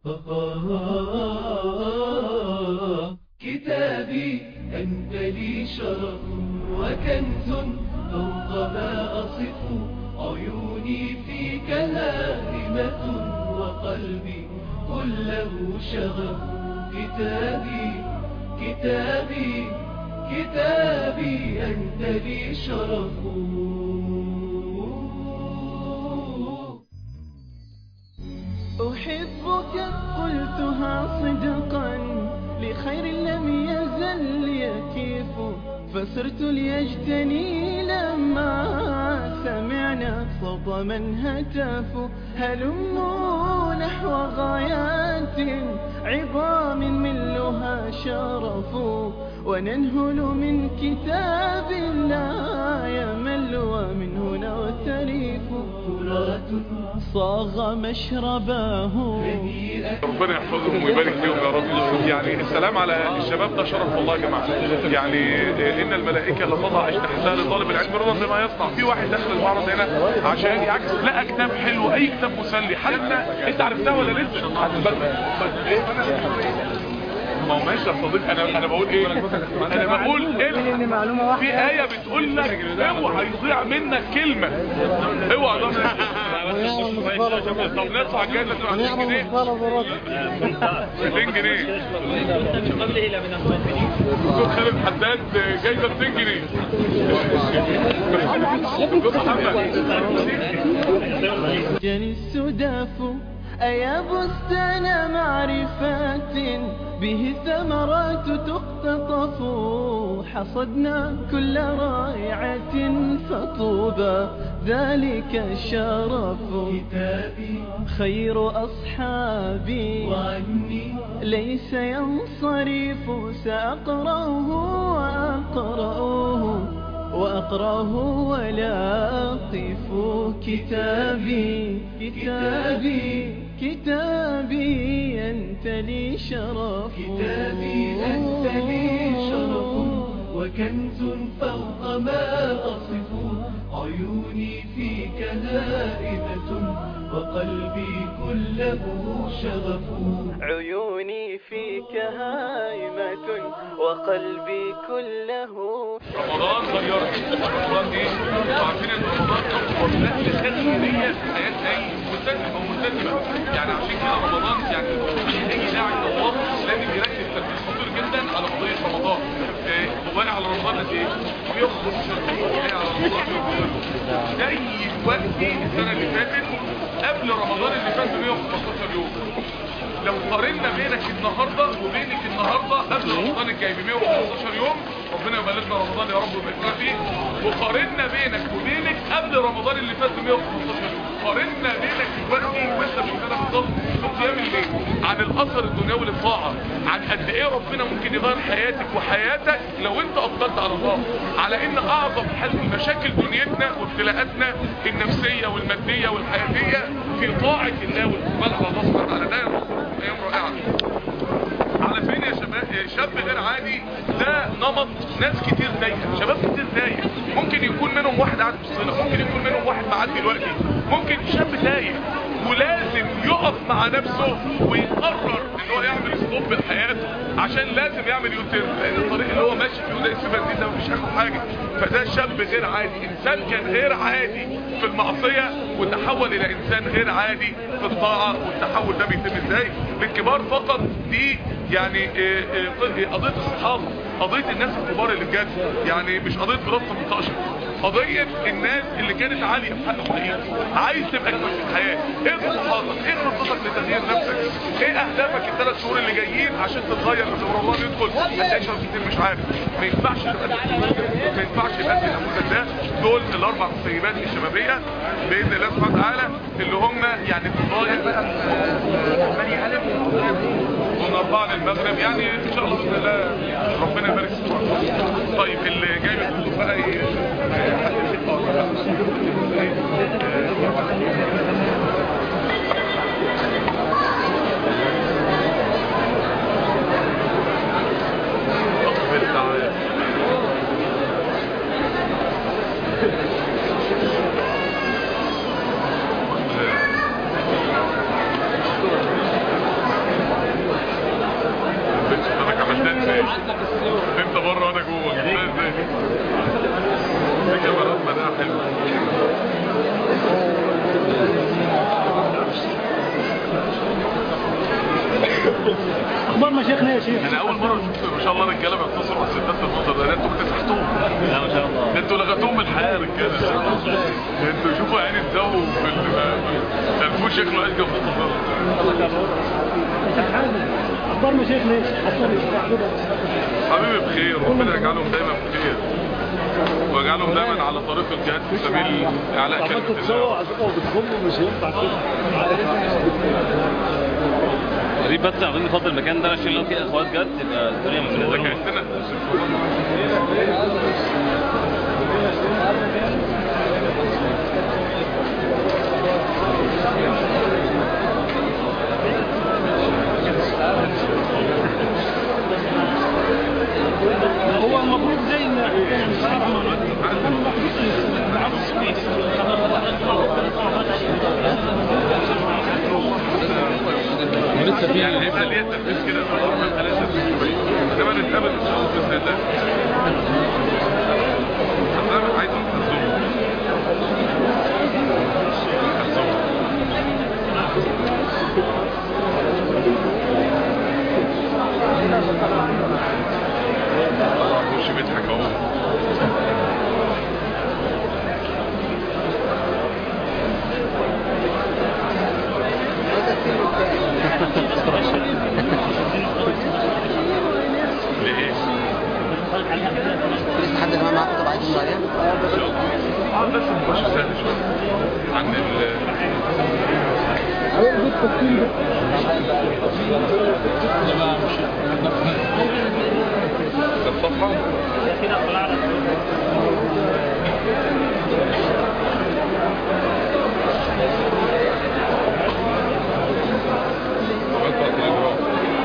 كتابي أنت لي شرف وكنز فوق ما أصف عيوني فيك هائمة وقلبي كله شغف كتابي كتابي كتابي أنت لي شرف أحبك قلتها صدقا لخير لم يزل يكيف فصرت ليجتني لما سمعنا صوت من هتف هلموا نحو غايات عظام ملها شرف وننهل من كتاب لا يمل ومنه نغترف صاغ مشرباه ربنا يحفظهم ويبارك فيهم يا رب يعني السلام على الشباب ده شرف والله يا جماعه يعني ان الملائكه لتضع اجنحتها لطالب العلم رضا بما يصنع في واحد داخل المعرض هنا عشان يعكس لقى كتاب حلو اي كتاب مسلي حتى انت عرفتها ولا لسه ما هو ماشي يا صديقي انا انا بقول ايه انا بقول ايه في ايه بتقول لك اوعى يضيع منك كلمه اوعى يضيع منك طب ندفع الجايزه 20 جنيه 200 جنيه دكتور خالد حداد جايزه 200 جنيه دكتور محمد جني السداف أيا بستان معرفات به الثمرات تقتطف حصدنا كل رائعة فطوبى ذلك الشرف كتابي خير أصحابي وعني ليس ينصرف سأقرأه وأقرأه وأقرأه ولا أقف كتابي كتابي كتابي أنت لي شرف كتابي أنت لي شرف وكنز فوق ما أصف عيوني فيك هائمة وقلبي كله شغف عيوني فيك هائمة وقلبي كله رمضان غيرت رمضان دي انتوا عارفين ان رمضان اكبر نقله تغييريه في حياه اي مسلم او مسلمه يعني عشان كده رمضان يعني اي داعي الى الله لازم يركز تركيز خطير جدا على قضيه رمضان إيه، هو واقع على رمضان قد ايه؟ 115 يوم واقع على رمضان 115 زي وقتي السنه اللي فاتت قبل رمضان اللي فات ب 115 يوم لو قارنا بينك النهارده وبينك النهارده قبل رمضان الجاي ب 115 يوم ربنا يبلغنا رمضان يا رب ويبارك فيه وقارنا بينك وبينك قبل رمضان اللي فات ب 115 يوم قارنا بينك دلوقتي وانت بتتكلم بالظبط في قيام الليل عن الاثر الدنيوي للطاعه عن قد ايه ربنا ممكن يغير حياتك وحياتك لو انت اقبلت على الله على ان اعظم حل مشاكل دنيتنا وابتلاءاتنا النفسيه والماديه والحياتيه في طاعه الله والاقبال على الله سبحانه وتعالى ده ايام رائعه على فين يا شباب يا شاب غير عادي ده نمط ناس كتير تايهه شباب كتير تايه ممكن يكون منهم واحد قاعد في الصينه ممكن يكون منهم واحد معدي دلوقتي ممكن شاب تايه ولازم يقف مع نفسه ويقرر ان هو يعمل ستوب لحياته عشان لازم يعمل يوتيرن لان الطريق اللي هو ماشي فيه زي سيفن دي ده مفيش عنه حاجه فده شاب غير عادي انسان كان غير عادي في المعصيه وتحول الى انسان غير عادي في الطاعه والتحول ده بيتم ازاي للكبار فقط دي يعني آه، آه، قضيه الصحابه قضيه الناس الكبار اللي بجد يعني مش قضيه بلس 18 قضيه الناس اللي كانت عاليه في حق الحقيقه عايز تبقى كويس في الحياه ايه طموحاتك ايه خطتك لتغيير نفسك ايه اهدافك الثلاث شهور اللي جايين عشان تتغير من رمضان يدخل هتلاقي شباب كتير مش عارف ما ينفعش تبقى ما ينفعش يبقى النموذج ده دول الاربع مسيبات الشبابيه باذن الله سبحانه وتعالى اللي هم يعني فضائل من أربعة للمغرب يعني إن شاء الله بإذن الله ربنا يبارك فيكم طيب اللي جاي من الدكتور بقى ي- حد يمسك آه، أقبل تعالى انت بره وانا جوه ازاي ازاي دي كاميرات مناعة حلوة اخبار مشايخنا يا شيخ انا اول مرة اشوف ما شاء الله رجالة بيتصلوا بالستات بالمنظر ده ده انتوا اكتسحتوهم لا ما شاء الله ده انتوا لغتوهم من الحياة يا رجالة ده انتوا شوفوا عين الزو في ال الفوش شكله اشجع في التصرف اخبار مشايخنا ايه حصل حبيبي بخير ربنا يجعلهم دايما بخير ويجعلهم دايما على طريق الجهاد في سبيل اعلاء كلمة الله على فكره وبتخموا مش ينفع كده قريب بس عاوزين نفضل المكان ده عشان لو في اخوات جت تبقى الدنيا ده ممتازه كأننا هو المفروض زي ما يعني هيبقى ليا تنفيذ كده في الأربع ثلاثة شوية إنما نتقابل إن شاء الله بإذن الله بس أنا عايز أنزل وش بيضحك اهو ليه؟ لسه حد كمان معاكم طبعا عايزين عليها اه بس نخش سهل شوية عن ال ده الصفحة عملت على التليجرام.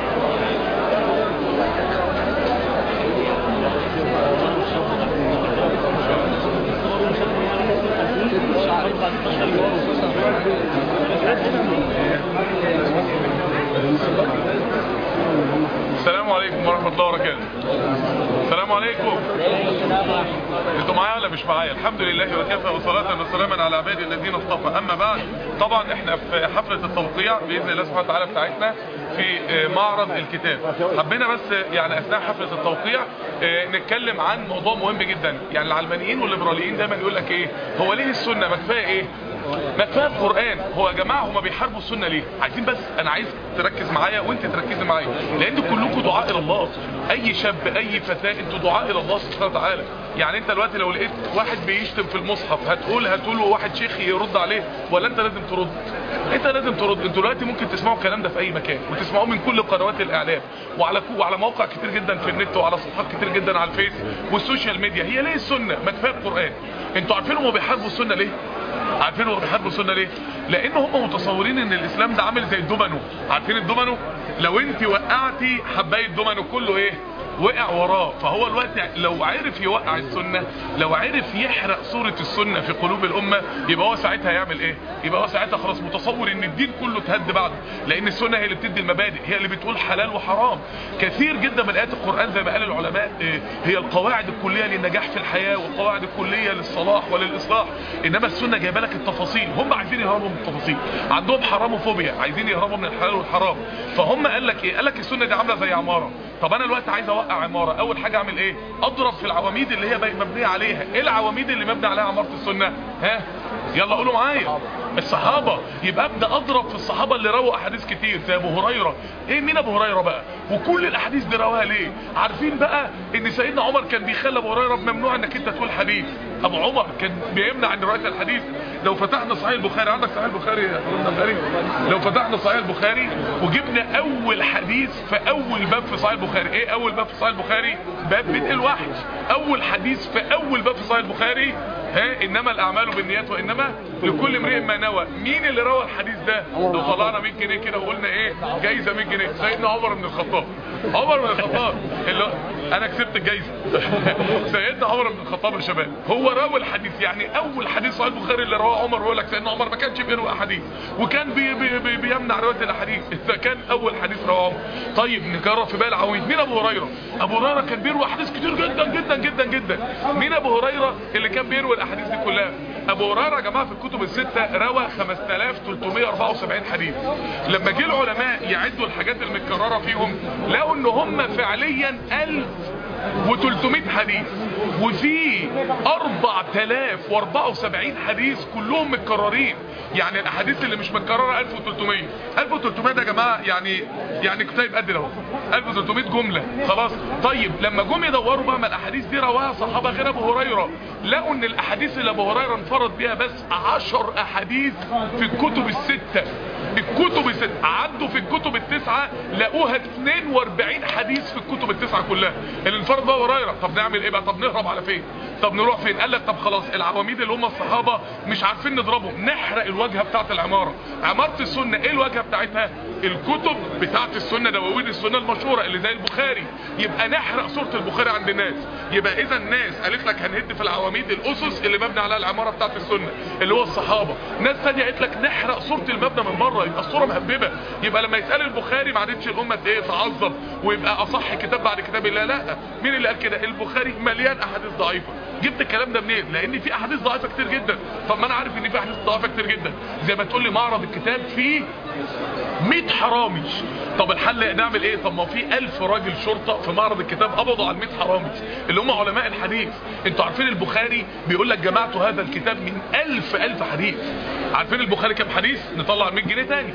السلام عليكم ورحمة الله وبركاته السلام عليكم انتوا معايا ولا مش معايا الحمد لله وكفى وصلاة وسلاما على عبادي الذين اصطفى اما بعد طبعا احنا في حفلة التوقيع باذن الله سبحانه وتعالى بتاعتنا في آه، معرض الكتاب حبينا بس يعني اثناء حفلة التوقيع آه، نتكلم عن موضوع مهم جدا يعني العلمانيين والليبراليين دايما يقول لك ايه هو ليه السنة ما كفايه ايه ما كفايه القران هو يا جماعه هما بيحاربوا السنه ليه عايزين بس انا عايز تركز معايا وانت تركزي معايا لان كلكم دعاء الى الله اي شاب اي فتاه انتوا دعاء الى الله سبحانه وتعالى يعني انت دلوقتي لو لقيت واحد بيشتم في المصحف هتقول هتقول له واحد شيخ يرد عليه ولا انت لازم ترد انت لازم ترد انتوا دلوقتي ممكن تسمعوا الكلام ده في اي مكان وتسمعوه من كل قنوات الاعلام وعلى كو وعلى مواقع كتير جدا في النت وعلى صفحات كتير جدا على الفيس والسوشيال ميديا هي ليه السنه ما كفايه القران انتوا عارفين هم بيحاربوا السنه ليه عارفين هو بيحاربوا السنه ليه لان هم متصورين ان الاسلام ده عامل زي الدومينو عارفين الدومينو لو انت وقعتي حبايه دومينو كله ايه وقع وراه فهو الوقت لو عرف يوقع السنة لو عرف يحرق صورة السنة في قلوب الأمة يبقى هو ساعتها يعمل ايه يبقى هو ساعتها خلاص متصور ان الدين كله اتهد بعده لان السنة هي اللي بتدي المبادئ هي اللي بتقول حلال وحرام كثير جدا من آيات القرآن زي ما قال العلماء إيه، هي القواعد الكلية للنجاح في الحياة والقواعد الكلية للصلاح وللإصلاح إنما السنة جايبه لك التفاصيل هم عايزين يهربوا من التفاصيل عندهم حرام وفوبيا عايزين يهربوا من الحلال والحرام فهم قال لك ايه قال لك السنة دي عاملة زي عمارة طب انا دلوقتي عايز اوقع عمارة اول حاجة اعمل ايه اضرب في العواميد اللي هي بقى مبنية عليها ايه العواميد اللي مبني عليها عمارة السنة ها يلا قولوا معايا الصحابة يبقى ابدا اضرب في الصحابة اللي رووا احاديث كتير زي ابو هريرة ايه مين ابو هريرة بقى وكل الاحاديث دي رواها ليه عارفين بقى ان سيدنا عمر كان بيخلي ابو هريرة ممنوع انك انت تقول حديث ابو عمر كان بيمنع عن رواية الحديث لو فتحنا صحيح البخاري عندك صحيح البخاري يا حضرتك البخاري لو فتحنا صحيح البخاري وجبنا اول حديث في اول باب في صحيح البخاري ايه اول باب في صحيح البخاري باب بدء الوحي اول حديث في اول باب في صحيح البخاري ها انما الاعمال بالنيات وانما لكل امرئ ما نوى مين اللي روى الحديث ده لو طلعنا 100 جنيه كده وقلنا ايه جايزه 100 جنيه سيدنا عمر بن الخطاب عمر بن الخطاب اللي هو- انا كسبت الجايزه سيدنا عمر بن الخطاب يا شباب هو راوي الحديث يعني اول حديث صحيح البخاري اللي رواه عمر يقول لك سيدنا عمر ما كانش بيروي احاديث وكان بي بي بي بيمنع روايه الاحاديث اذا كان اول حديث رواه عمر طيب نجرب في بقى العويد مين ابو هريره ابو هريره كان بيروي احاديث كتير جدا جدا جدا جدا مين ابو هريره اللي كان بيروي الاحاديث دي كلها ابو هريره يا جماعه في الكتب السته روى 5374 حديث لما جه العلماء يعدوا الحاجات المتكرره فيهم لقوا ان هم فعليا 1300 حديث وفي 4074 حديث كلهم متكررين يعني الاحاديث اللي مش متكرره 1300 1300 ده يا جماعه يعني يعني كتاب قد اهو 1300 جمله خلاص طيب لما جم يدوروا بقى ما الاحاديث دي رواها صحابه غير ابو هريره لقوا ان الاحاديث اللي ابو هريره انفرد بيها بس 10 احاديث في الكتب السته الكتب الست عدوا في الكتب التسعة لقوها 42 حديث في الكتب التسعة كلها اللي انفرد بقى هريره طب نعمل ايه بقى طب نهرب على فين طب نروح فين قال لك طب خلاص العواميد اللي هم الصحابة مش عارفين نضربهم نحرق الواجهة بتاعت العمارة عمارة السنة ايه الواجهة بتاعتها الكتب بتاعت السنة دواوين السنة المشهورة اللي زي البخاري يبقى نحرق سورة البخاري عند الناس يبقى اذا الناس قالت لك هنهد في العواميد الاسس اللي مبني عليها العمارة بتاعت السنة اللي هو الصحابة ناس ثانيه قالت لك نحرق صورة المبنى من بره يبقى الصورة مهببة يبقى لما يتقال البخاري ما عادتش الامة ايه تعظم ويبقى اصح كتاب بعد كتاب الله لا مين اللي قال كده البخاري مليان احاديث ضعيفة جبت الكلام ده منين لان في احاديث ضعيفة كتير جدا طب ما انا عارف ان في احاديث ضعيفة كتير جدا زي ما تقول لي معرض الكتاب فيه 100 حرامي طب الحل نعمل ايه طب ما في 1000 راجل شرطة في معرض الكتاب قبضوا على 100 حرامي اللي هم علماء الحديث انتوا عارفين البخاري بيقول لك جمعت هذا الكتاب من 1000 1000 حديث عارفين البخاري كام حديث نطلع 100 جنيه تاني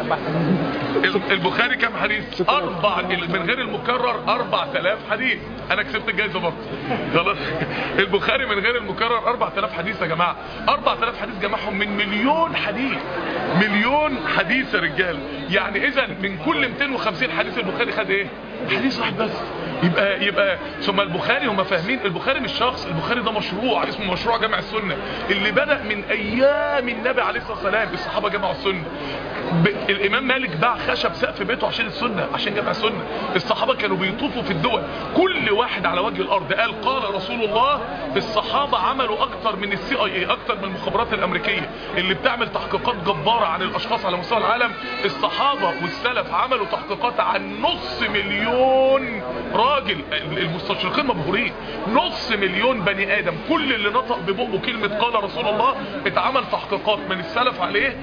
ال- البخاري كام حديث اربع من غير المكرر 4000 حديث انا كسبت الجائزه برضه خلاص البخاري من غير المكرر 4000 حديث يا جماعه 4000 حديث جمعهم من مليون حديث مليون حديث يا رجال يعني اذا من كل 250 حديث البخاري خد ايه حديث واحد بس يبقى يبقى ثم البخاري هم فاهمين البخاري مش شخص البخاري ده مشروع اسمه مشروع جمع السنه اللي بدا من ايام النبي عليه الصلاه والسلام الصحابه جمعوا السنه ب... الامام مالك باع خشب سقف بيته عشان السنه عشان جمع السنه الصحابه كانوا بيطوفوا في الدول كل واحد على وجه الارض قال قال رسول الله الصحابه عملوا اكتر من السي اي اي اكتر من المخابرات الامريكيه اللي بتعمل تحقيقات جباره عن الاشخاص على مستوى العالم الصحابه والسلف عملوا تحقيقات عن نص مليون راجل المستشرقين مبهورين نص مليون بني ادم كل اللي نطق ببقه كلمه قال رسول الله اتعمل تحقيقات من السلف عليه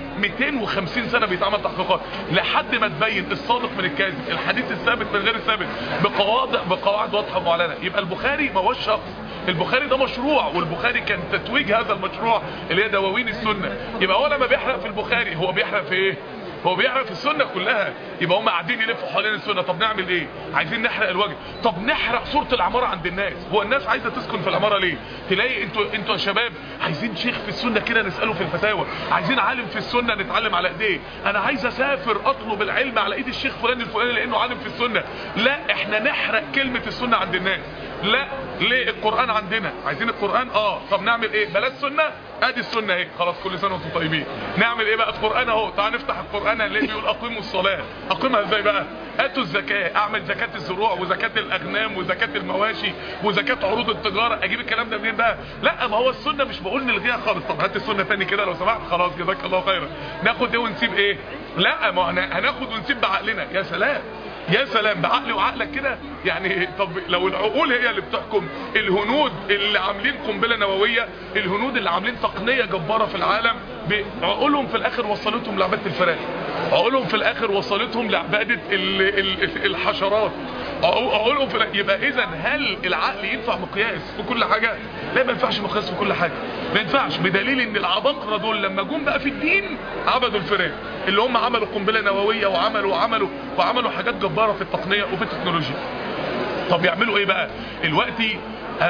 250 سنه بيتعمل تحقيقات لحد ما تبين الصادق من الكاذب الحديث الثابت من غير الثابت بقواعد بقواعد واضحه ومعلنه يبقى البخاري ما هوش شخص البخاري ده مشروع والبخاري كان تتويج هذا المشروع اللي هي دواوين السنه يبقى هو لما بيحرق في البخاري هو بيحرق في ايه هو بيعرف السنة كلها يبقى هم قاعدين يلفوا حوالين السنة طب نعمل ايه عايزين نحرق الوجه طب نحرق صورة العمارة عند الناس هو الناس عايزة تسكن في العمارة ليه تلاقي انتوا انتوا يا شباب عايزين شيخ في السنة كده نسأله في الفتاوى عايزين عالم في السنة نتعلم على ايديه انا عايز اسافر اطلب العلم على ايد الشيخ فلان الفلاني لانه عالم في السنة لا احنا نحرق كلمة السنة عند الناس لا ليه القرآن عندنا عايزين القرآن اه طب نعمل ايه بلاش سنة ادي السنة اهي خلاص كل سنة وانتم طيبين نعمل ايه بقى القرآن اهو تعال نفتح القرآن اللي بيقول اقيموا الصلاة اقيمها ازاي بقى اتوا الزكاة اعمل زكاة الزروع وزكاة الاغنام وزكاة المواشي وزكاة عروض التجارة اجيب الكلام ده منين بقى لا ما هو السنة مش بقول نلغيها خالص طب هات السنة تاني كده لو سمحت خلاص جزاك الله خيرا ناخد ايه ونسيب ايه لا ما احنا هناخد ونسيب بعقلنا يا سلام يا سلام بعقلي وعقلك كده يعني طب لو العقول هي اللي بتحكم الهنود اللي عاملين قنبله نوويه الهنود اللي عاملين تقنيه جباره في العالم عقولهم في الاخر وصلتهم لعباده الفراخ عقولهم في الاخر وصلتهم لعباده ال ال الحشرات عقولهم في يبقى اذا هل العقل ينفع مقياس في كل حاجه لا ما ينفعش مقياس في كل حاجه ما ينفعش بدليل ان العباقره دول لما جم بقى في الدين عبدوا الفراخ اللي هم عملوا قنبله نوويه وعملوا وعملوا وعملوا حاجات جباره في التقنيه وفي التكنولوجيا طب يعملوا ايه بقى دلوقتي آه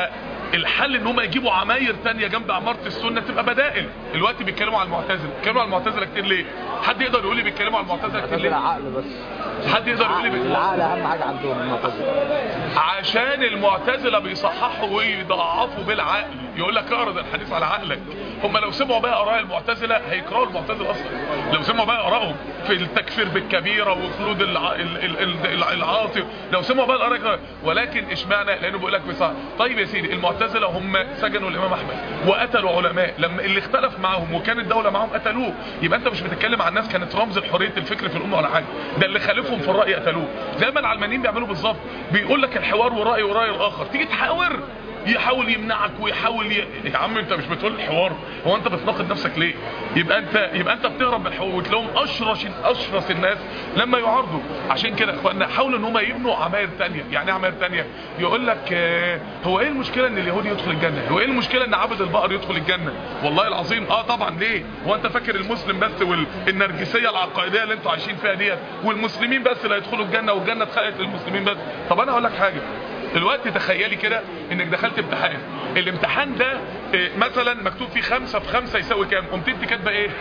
الحل ان هم يجيبوا عماير تانية جنب عمارة السنة تبقى بدائل دلوقتي بيتكلموا على المعتزله بيتكلموا على المعتزله كتير ليه حد يقدر يقول لي بيتكلموا على المعتزله كتير ليه عقل بس حد يقدر يقول لي بي... العقل اهم حاجه عندهم المعتزله عشان المعتزله بيصححوا ويضعفوا بالعقل يقول لك اعرض الحديث على عقلك هم لو سمعوا بقى اراء المعتزله هيكرهوا المعتزله اصلا لو سمعوا بقى ارائهم في التكفير بالكبيره وخلود الع... ال... ال... ال... العاطف لو سمعوا بقى الاراء كده. ولكن اشمعنى لانه بيقول لك بصح طيب يا سيدي المعتزله هم سجنوا الامام احمد وقتلوا علماء لما اللي اختلف معاهم وكان الدوله معاهم قتلوه يبقى انت مش بتتكلم عن ناس كانت رمز لحريه الفكر في الامه ولا حاجه ده اللي خالفهم في الراي قتلوه زي ما العلمانيين بيعملوا بالظبط بيقول لك الحوار وراي وراي الاخر تيجي تحاور يحاول يمنعك ويحاول ي... يا عم انت مش بتقول الحوار هو انت بتناقض نفسك ليه يبقى انت يبقى انت بتهرب من الحوار وتلاقيهم اشرس اشرس الناس لما يعارضوا عشان كده يا اخوانا حاولوا ان هم يبنوا عماير تانية يعني ايه عماير تانية يقول لك آه، هو ايه المشكله ان اليهودي يدخل الجنه هو ايه المشكله ان عبد البقر يدخل الجنه والله العظيم اه طبعا ليه هو انت فاكر المسلم بس والنرجسيه العقائديه اللي انتوا عايشين فيها ديت والمسلمين بس اللي هيدخلوا الجنه والجنه اتخلقت للمسلمين بس طب انا هقول لك حاجه دلوقتي تخيلي كده انك دخلت امتحان الامتحان ده إيه، مثلا مكتوب فيه خمسة في خمسة يساوي كام قمت انت كاتبه ايه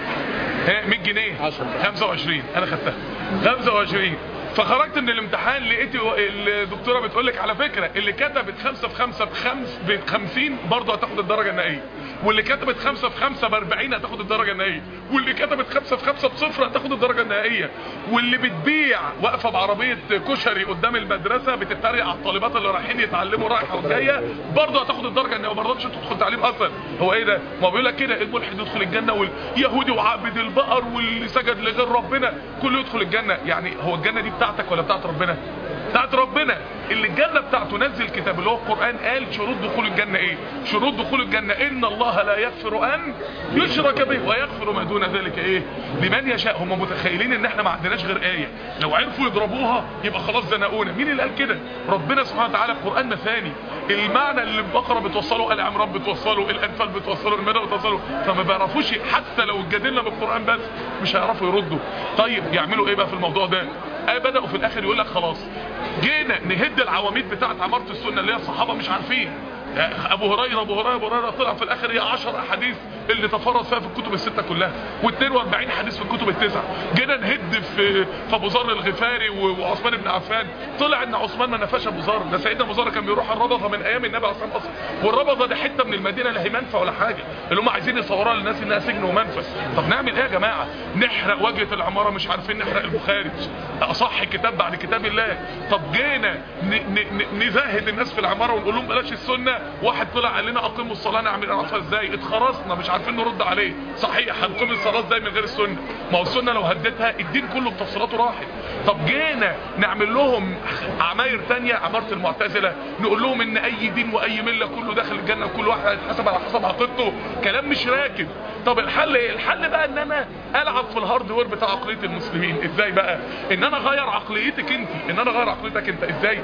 ها 100 جنيه 25 انا خدتها 25 فخرجت من الامتحان لقيت الدكتوره بتقول لك على فكره اللي كتبت 5 في 5 بخمس ب 50 برضه هتاخد الدرجه النهائيه واللي كتبت 5 في 5 ب 40 هتاخد الدرجه النهائيه واللي كتبت 5 في 5 بصفر هتاخد الدرجه النهائيه واللي بتبيع واقفه بعربيه كشري قدام المدرسه بتتريق على الطالبات اللي رايحين يتعلموا رايحه وجايه برضه هتاخد الدرجه النهائيه ما رضتش تدخل تعليم اصلا هو ايه ده ما هو بيقول لك كده الملحد يدخل الجنه واليهودي وعابد البقر واللي سجد لغير ربنا كله يدخل الجنه يعني هو الجنه دي بتاعتك ولا بتاعت ربنا بتاعت ربنا اللي الجنة بتاعته نزل كتاب اللي هو القرآن قال شروط دخول الجنة ايه شروط دخول الجنة ان الله لا يغفر ان يشرك به ويغفر ما دون ذلك ايه لمن يشاء هم متخيلين ان احنا ما عندناش غير آية لو عرفوا يضربوها يبقى خلاص زنقونا مين اللي قال كده ربنا سبحانه وتعالى القرآن مثاني المعنى اللي البقرة بتوصله آل عمران بتوصله الانفال بتوصله المدى بتوصله فما بيعرفوش حتى لو اتجادلنا بالقرآن بس مش هيعرفوا يردوا طيب يعملوا ايه بقى في الموضوع ده آه بدأوا في الاخر يقول لك خلاص جينا نهد العواميد بتاعت عمارة السنة اللي هي الصحابة مش عارفين ابو هريره ابو هريره ابو هريره طلع في الاخر هي 10 احاديث اللي تفرد فيها في الكتب السته كلها و42 حديث في الكتب التسعه جينا نهد في في ابو ذر الغفاري و- وعثمان بن عفان طلع ان عثمان ما نفاش ابو ذر ده سيدنا ابو ذر كان بيروح الربضه من ايام النبي عليه الصلاه والسلام والربضه دي حته من المدينه لا هي منفى ولا حاجه اللي هم عايزين يصوروها للناس انها سجن ومنفى طب نعمل ايه يا جماعه نحرق واجهه العماره مش عارفين نحرق البخاري اصح كتاب بعد كتاب الله طب جينا ن- ن- ن- نزهد الناس في العماره ونقول لهم بلاش السنه واحد طلع قال لنا اقيموا الصلاه نعمل نعرفها ازاي اتخرصنا مش عارفين نرد عليه صحيح هنقيم الصلاه ازاي من غير السنه ما هو السنه لو هديتها الدين كله بتفصيلاته راحت طب جينا نعمل لهم عماير تانية عماره المعتزله نقول لهم ان اي دين واي مله كله داخل الجنه وكل واحد هيتحاسب على حسب عقيدته كلام مش راكب طب الحل ايه الحل بقى ان انا العب في الهاردوير بتاع عقليه المسلمين ازاي بقى ان انا اغير عقليتك انت ان انا اغير عقليتك انت ازاي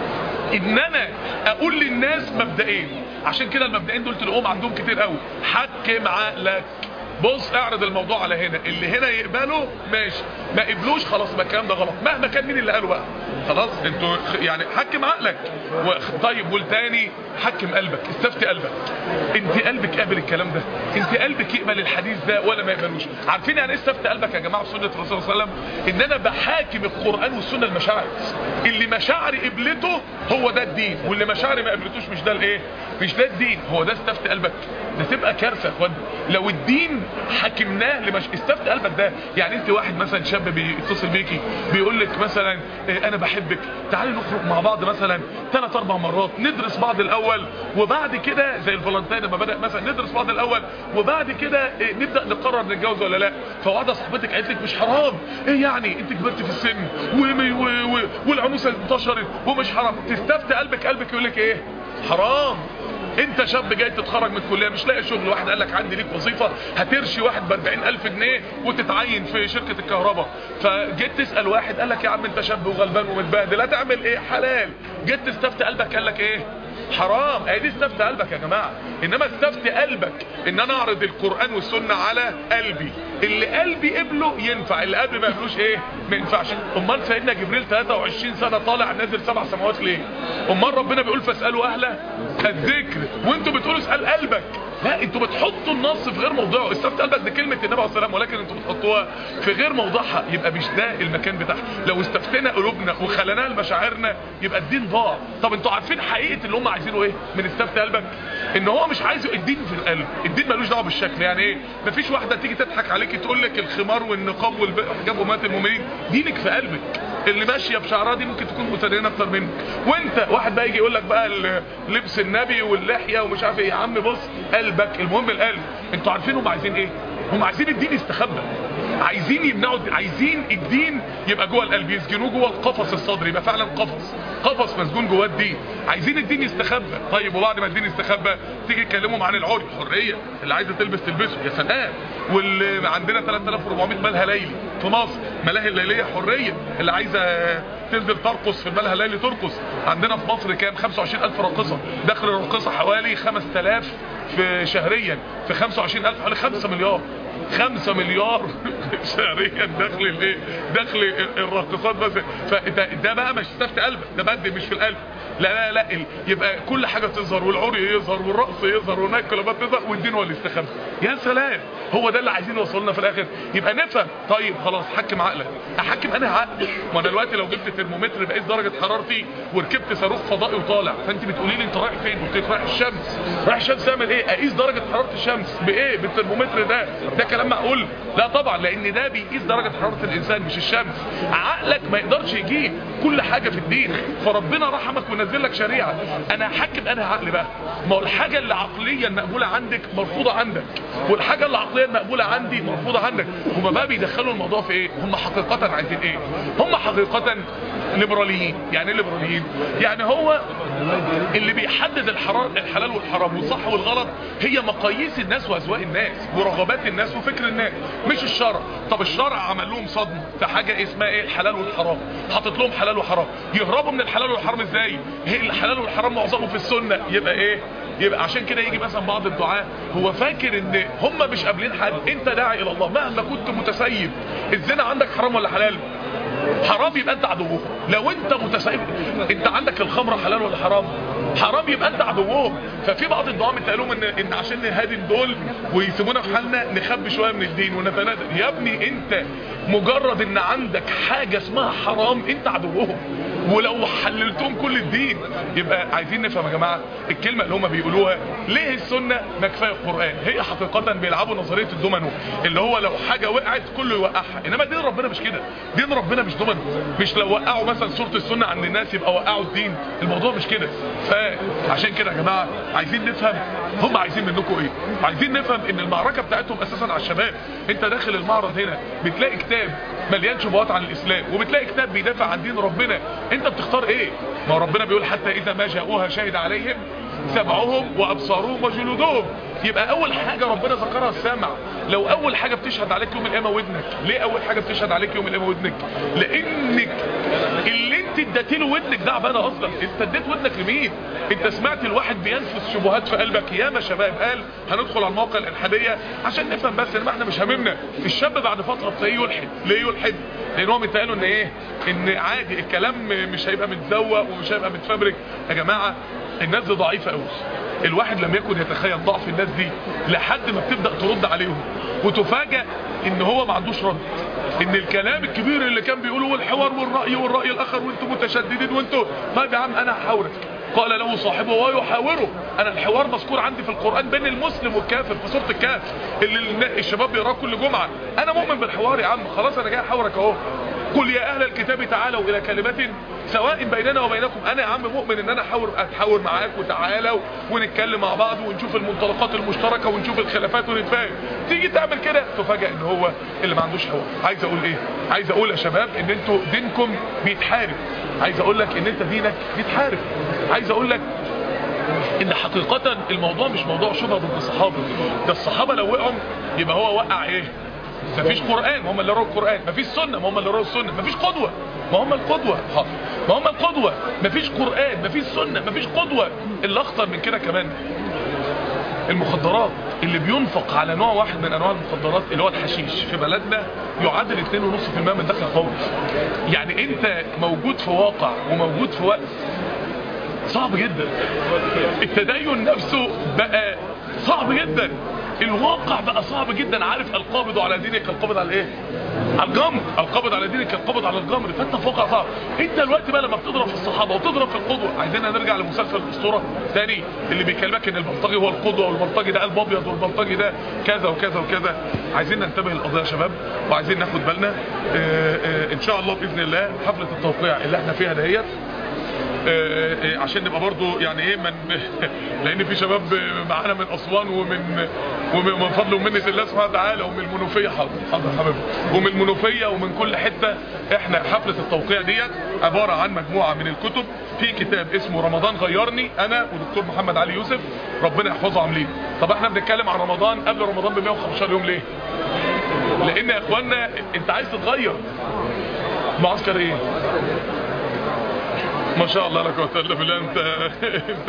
ان انا اقول للناس مبدئين عشان كده المبدئين دول تلاقوهم عندهم كتير قوي حكم عقلك بص اعرض الموضوع على هنا اللي هنا يقبله ماشي ما قبلوش خلاص ما الكلام ده غلط مهما كان مين اللي قاله بقى خلاص انتوا خ- يعني حكم عقلك و- طيب والتاني حكم قلبك استفتي قلبك انت قلبك قابل الكلام ده انت قلبك يقبل الحديث ده ولا ما يقبلوش عارفين يعني ايه استفتي قلبك يا جماعه في سنه الرسول صلى الله عليه وسلم ان انا بحاكم القران والسنه المشاعر اللي مشاعري قبلته هو ده الدين واللي مشاعري ما قبلتوش مش ده الايه مش ده الدين هو ده استفتي قلبك ده تبقى كارثه يا اخوان لو الدين حكمناه لمش استفتي قلبك ده يعني انت واحد مثلا شاب بيتصل بيكي بيقول لك مثلا إيه انا بحبك تعالي نخرج مع بعض مثلا ثلاث اربع مرات ندرس بعض الاول وبعد كده زي الفالنتين لما بدا مثلا ندرس بعض الاول وبعد كده إيه نبدا نقرر نتجوز ولا لا فواحده صاحبتك قالت لك مش حرام ايه يعني انت كبرت في السن و- و- و- والعنوسه انتشرت ومش حرام تستفتي قلبك قلبك يقول لك ايه حرام انت شاب جاي تتخرج من الكليه مش لاقي شغل واحد قال لك عندي ليك وظيفه هترشي واحد ب 40000 جنيه وتتعين في شركه الكهرباء فجيت تسال واحد قال لك يا عم انت شاب وغلبان ومتبهدل هتعمل ايه حلال جيت تستفتي قلبك قال لك ايه حرام اهي دي استفتي قلبك يا جماعه انما استفتي قلبك ان انا اعرض القران والسنه على قلبي اللي قلبي قبله ينفع اللي قلبي ما قبلوش ايه ما ينفعش امال سيدنا جبريل 23 سنه طالع نازل سبع سماوات ليه امال ربنا بيقول فاسالوا اهل الذكر وانتوا بتقولوا اسال قلبك لا انتوا بتحطوا النص في غير موضعه استفتى قلبك دي كلمه النبي عليه السلام ولكن انتوا بتحطوها في غير موضعها يبقى مش ده المكان بتاعها لو استفتينا قلوبنا وخليناها لمشاعرنا يبقى الدين ضاع طب انتوا عارفين حقيقه اللي هم عايزينه ايه من استفتى قلبك ان هو مش عايز الدين في القلب الدين ملوش دعوه بالشكل يعني ايه مفيش واحده تيجي تضحك عليك تقول لك الخمار والنقاب والحجاب امهات المؤمنين دينك في قلبك اللي ماشيه بشعرها دي ممكن تكون متدينه اكتر منك وانت واحد بقى يجي يقول لك بقى ال- لبس النبي واللحيه ومش عارف ايه يا عم بص قلبك المهم القلب انتوا عارفين هم عايزين ايه هم عايزين الدين يستخبى عايزين يمنعوا عايزين الدين يبقى جوه القلب يسجنوه جوه القفص الصدري يبقى فعلا قفص قفص مسجون جوه الدين عايزين الدين يستخبى طيب وبعد ما الدين يستخبى تيجي تكلمهم عن العري حريه اللي عايزه تلبس تلبسه يا سلام واللي عندنا 3400 ملهى ليلي في مصر ملاهي الليليه حريه اللي عايزه تنزل ترقص في الملهى الليلي ترقص عندنا في مصر كام 25000 راقصه دخل الراقصه حوالي 5000 في شهريا في 25000 حوالي 5 مليار 5 مليار شهريا دخل الايه دخل الراقصات بس فده ده بقى مش استفت قلبك ده بد مش في القلب لا لا لا ال- يبقى كل حاجه تظهر والعري يظهر والرقص يظهر وهناك كلمات تظهر والدين هو اللي يستخبى يا سلام هو ده اللي عايزين يوصلنا في الاخر يبقى نفهم طيب خلاص حكم عقلك احكم انا عقل ما انا دلوقتي لو جبت ترمومتر بقيس درجه حرارتي وركبت صاروخ فضائي وطالع فانت بتقولي لي انت رايح فين قلت لك رايح الشمس رايح الشمس اعمل ايه اقيس درجه حراره الشمس بايه بالترمومتر ده ده كلام معقول لا طبعا لان ده بيقيس درجه حراره الانسان مش الشمس عقلك ما يقدرش يجيب كل حاجه في الدين فربنا رحمك ونزل لك شريعه انا هحكم انا عقلي بقى ما هو الحاجه اللي عقليا مقبوله عندك مرفوضه عندك والحاجه اللي عقليا مقبوله عندي مرفوضه عندك هما بقى بيدخلوا الموضوع في ايه هم حقيقه عايزين ايه هم حقيقه ليبراليين يعني ايه ليبراليين يعني هو اللي بيحدد الحرام الحلال والحرام والصح والغلط هي مقاييس الناس واذواق الناس ورغبات الناس وفكر الناس مش الشرع طب الشرع عمل لهم صدمه في حاجه اسمها ايه الحلال والحرام حاطط لهم حلال وحرام يهربوا من الحلال والحرام ازاي هي الحلال والحرام معظمه في السنه يبقى ايه يبقى عشان كده يجي مثلا بعض الدعاة هو فاكر ان هم مش قابلين حد انت داعي الى الله مهما كنت متسيب الزنا عندك حرام ولا حلال حرام يبقى انت عدوهم لو انت متسيب انت عندك الخمره حلال ولا حرام حرام يبقى انت عدوهم ففي بعض الدعاء متقالهم ان ان عشان نهادن دول ويسيبونا في حالنا نخبي شويه من الدين ونتنازل يا ابني انت مجرد ان عندك حاجه اسمها حرام انت عدوهم ولو حللتهم كل الدين يبقى عايزين نفهم يا جماعه الكلمه اللي هم بيقولوها ليه السنه ما كفايه القران هي حقيقه بيلعبوا نظريه الدومينو اللي هو لو حاجه وقعت كله يوقعها انما دين ربنا مش كده دين ربنا مش دومينو مش لو وقعوا مثلا سوره السنه عند الناس يبقى وقعوا الدين الموضوع مش كده فعشان كده يا جماعه عايزين نفهم هم عايزين منكم ايه عايزين نفهم ان المعركه بتاعتهم اساسا على الشباب انت داخل المعرض هنا بتلاقي كتاب مليان شبهات عن الاسلام وبتلاقي كتاب بيدافع عن دين ربنا انت بتختار ايه ما هو ربنا بيقول حتى اذا ما جاءوها شهد عليهم سمعهم وابصارهم وجلودهم يبقى اول حاجه ربنا ذكرها السمع لو اول حاجه بتشهد عليك يوم القيامه ودنك ليه اول حاجه بتشهد عليك يوم القيامه ودنك لانك اللي انت اديت له ودنك ده عباده اصلا انت اديت ودنك لمين انت سمعت الواحد بينفس شبهات في قلبك ياما شباب قال هندخل على المواقع الالحاديه عشان نفهم بس ان احنا مش هاممنا الشاب بعد فتره تلاقيه يلحد ليه يلحد لان هو متقاله ان ايه ان عادي الكلام مش هيبقى متزوق ومش هيبقى متفبرك يا جماعه الناس دي ضعيفه قوي الواحد لم يكن يتخيل ضعف الناس دي لحد ما بتبدا ترد عليهم وتفاجئ ان هو ما عندوش رد ان الكلام الكبير اللي كان بيقوله والحوار والراي والراي الاخر وانتم متشددين وانتم طيب يا عم انا هحاورك قال له صاحبه ويحاوره انا الحوار مذكور عندي في القران بين المسلم والكافر في سوره الكهف اللي النا- الشباب بيقراه كل جمعه انا مؤمن بالحوار يا عم خلاص انا جاي احاورك اهو قل يا اهل الكتاب تعالوا الى كلمه سواء بيننا وبينكم انا يا عم مؤمن ان انا احاور اتحاور معاك وتعالوا ونتكلم مع بعض ونشوف المنطلقات المشتركه ونشوف الخلافات ونتفاهم تيجي تعمل كده تفاجئ ان هو اللي ما عندوش حوار عايز اقول ايه عايز اقول يا شباب ان انتوا دينكم بيتحارب عايز اقول لك ان انت دينك بيتحارب عايز اقول لك ان حقيقة الموضوع مش موضوع شبهة ضد الصحابة ده الصحابة لو وقعوا يبقى هو وقع ايه مفيش قرآن ما هم اللي رووا القرآن مفيش سنة ما هم اللي رووا السنة مفيش قدوة ما هم القدوة حاضر. ما هم القدوة مفيش قرآن مفيش سنة مفيش قدوة اللي اخطر من كده كمان المخدرات اللي بينفق على نوع واحد من انواع المخدرات اللي هو الحشيش في بلدنا يعادل 2.5% من الدخل القومي يعني انت موجود في واقع وموجود في وقت صعب جدا التدين نفسه بقى صعب جدا الواقع بقى صعب جدا عارف القابض على دينك القابض على ايه على الجمر القابض على دينك القابض على الجمر فانت في واقع صعب انت دلوقتي بقى لما بتضرب في الصحابه وتضرب في القدوه عايزين نرجع لمسلسل الاسطوره تاني اللي بيكلمك ان البلطجي هو القدوه والبلطجي ده قلب ابيض والبلطجي ده كذا وكذا وكذا عايزين ننتبه للقضيه يا شباب وعايزين ناخد بالنا اه اه ان شاء الله باذن الله حفله التوقيع اللي احنا فيها دهيت آه، آه، عشان نبقى برضو يعني ايه من لان في شباب معانا من اسوان ومن ومن ومن فضل ومنه الله سبحانه وتعالى ومن المنوفيه حاضر حاضر يا حبيبي ومن المنوفيه ومن كل حته احنا حفله التوقيع ديت عباره عن مجموعه من الكتب في كتاب اسمه رمضان غيرني انا ودكتور محمد علي يوسف ربنا يحفظه عاملين طب احنا بنتكلم عن رمضان قبل رمضان ب 115 يوم ليه؟ لان يا اخوانا انت عايز تتغير معسكر ايه؟ ما شاء الله لا قوه الا بالله انت انت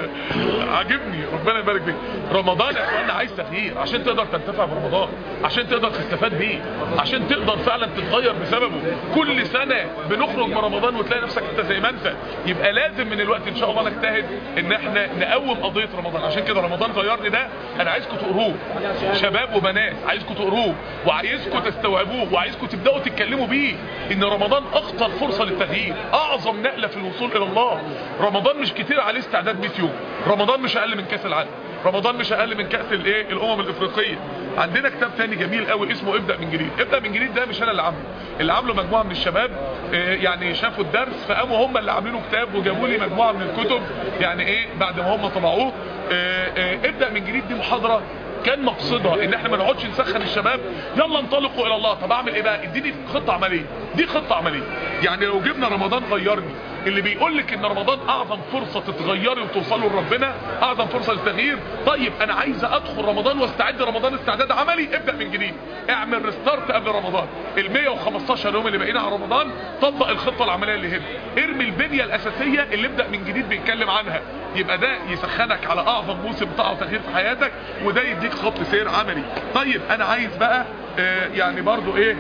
عاجبني ربنا يبارك فيك رمضان يا اخوانا عايز تغيير عشان تقدر تنتفع برمضان عشان تقدر تستفاد بيه عشان تقدر فعلا تتغير بسببه كل سنه بنخرج من رمضان وتلاقي نفسك انت زي ما انت يبقى لازم من الوقت ان شاء الله نجتهد ان احنا نقوم قضيه رمضان عشان كده رمضان غيرني ده انا عايزكم تقروه شباب وبنات عايزكم تقروه وعايزكم تستوعبوه وعايزكم تبداوا تتكلموا بيه ان رمضان اخطر فرصه للتغيير اعظم نقله في الوصول الى الله رمضان مش كتير عليه استعداد 100 يوم رمضان مش اقل من كاس العالم رمضان مش اقل من كاس الايه الامم الافريقيه عندنا كتاب تاني جميل قوي اسمه ابدا من جديد ابدا من جديد ده مش انا اللي عامله اللي عامله مجموعه من الشباب آه، يعني شافوا الدرس فقاموا هم اللي عاملينه كتاب وجابوا لي مجموعه من الكتب يعني ايه بعد ما هم طبعوه آه، آه، ابدا من جديد دي محاضره كان مقصدها ان احنا ما نقعدش نسخن الشباب يلا انطلقوا الى الله طب اعمل ايه بقى اديني خطه عمليه دي خطه عمليه يعني لو جبنا رمضان غيرني اللي بيقول لك ان رمضان اعظم فرصه تتغيري وتوصلوا لربنا اعظم فرصه للتغيير طيب انا عايز ادخل رمضان واستعد رمضان استعداد عملي ابدا من جديد اعمل ريستارت قبل رمضان ال 115 يوم اللي باقيين على رمضان طبق الخطه العمليه اللي هنا ارمي البنيه الاساسيه اللي ابدا من جديد بيتكلم عنها يبقى ده يسخنك على اعظم موسم طاعه وتغيير في حياتك وده يديك خط سير عملي طيب انا عايز بقى آه يعني برضو ايه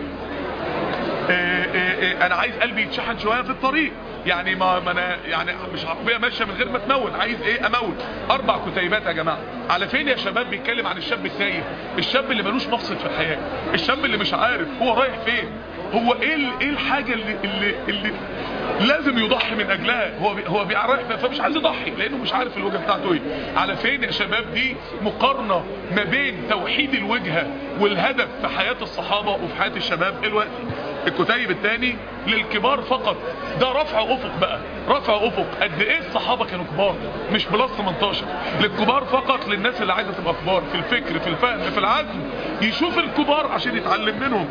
آه، آه، آه، انا عايز قلبي يتشحن شويه في الطريق يعني ما, ما انا يعني مش عربيه ماشيه من غير ما تمون عايز ايه امون اربع كتيبات يا جماعه على فين يا شباب بيتكلم عن الشاب التايه الشاب اللي ملوش مقصد في الحياه الشاب اللي مش عارف هو رايح فين هو ايه ال- ايه الحاجه اللي اللي اللي لازم يضحي من اجلها هو بي هو بيعرف فمش عايز يضحي لانه مش عارف الوجهه بتاعته ايه على فين يا شباب دي مقارنه ما بين توحيد الوجهه والهدف في حياه الصحابه وفي حياه الشباب الوقت الكتيب الثاني للكبار فقط ده رفع افق بقى رفع افق قد ايه الصحابه كانوا كبار مش بلس 18 للكبار فقط للناس اللي عايزه تبقى كبار في الفكر في الفهم في العزم يشوف الكبار عشان يتعلم منهم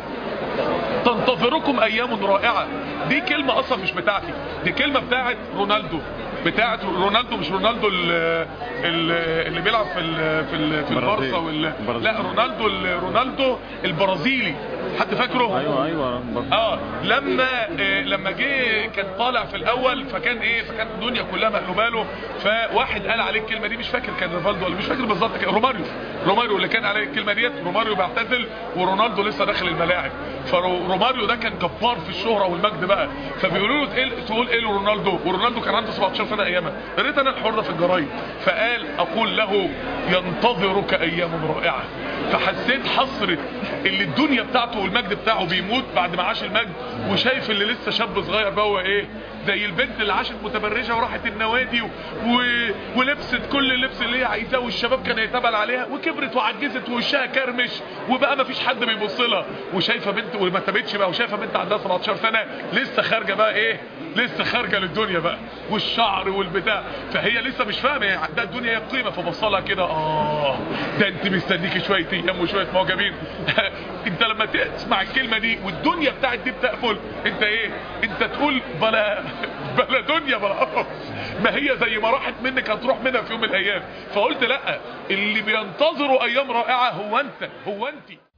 تنتظركم ايام رائعة دي كلمة اصلا مش بتاعتي دي كلمة بتاعت رونالدو بتاعت رونالدو مش رونالدو ال- ال- اللي بيلعب في ال في ال في البرازيل. البارسا وال البرازيل. لا رونالدو ال- رونالدو البرازيلي حد فاكره ايوه ايوه اه لما آه لما جه كان طالع في الاول فكان ايه فكانت الدنيا كلها مقلوبه له فواحد قال عليه الكلمه دي مش فاكر كان ريفالدو ولا مش فاكر بالظبط كان روماريو روماريو اللي كان عليه الكلمه ديت روماريو بيعتزل ورونالدو لسه داخل الملاعب فروماريو ده كان جبار في الشهره والمجد بقى فبيقولوا له ايه تقول ايه لرونالدو ورونالدو كان عنده 17 سنه ايامها قريت انا الحوار ده في الجرايد فقال اقول له ينتظرك ايام رائعه فحسيت حسره اللي الدنيا بتاعته والمجد بتاعه بيموت بعد ما عاش المجد وشايف اللي لسه شاب صغير بقى هو ايه زي البنت اللي عاشت متبرجه وراحت النوادي و... و... ولبست كل اللبس اللي هي عايزاه والشباب كان يتبل عليها وكبرت وعجزت ووشها كرمش وبقى ما فيش حد بيبص لها وشايفه بنت وما تابتش بقى وشايفه بنت عندها 17 سنه لسه خارجه بقى ايه لسه خارجه للدنيا بقى والشعر والبتاع فهي لسه مش فاهمه يعني عندها الدنيا هي قيمه فبصلها كده اه ده انت مستنيكي شويه ايام وشويه معجبين انت لما تسمع الكلمه دي والدنيا بتاعت دي بتقفل انت ايه انت تقول بلا بلا دنيا بلا قرف ما هي زي ما راحت منك هتروح منها في يوم من الايام فقلت لا اللي بينتظروا ايام رائعه هو انت هو انت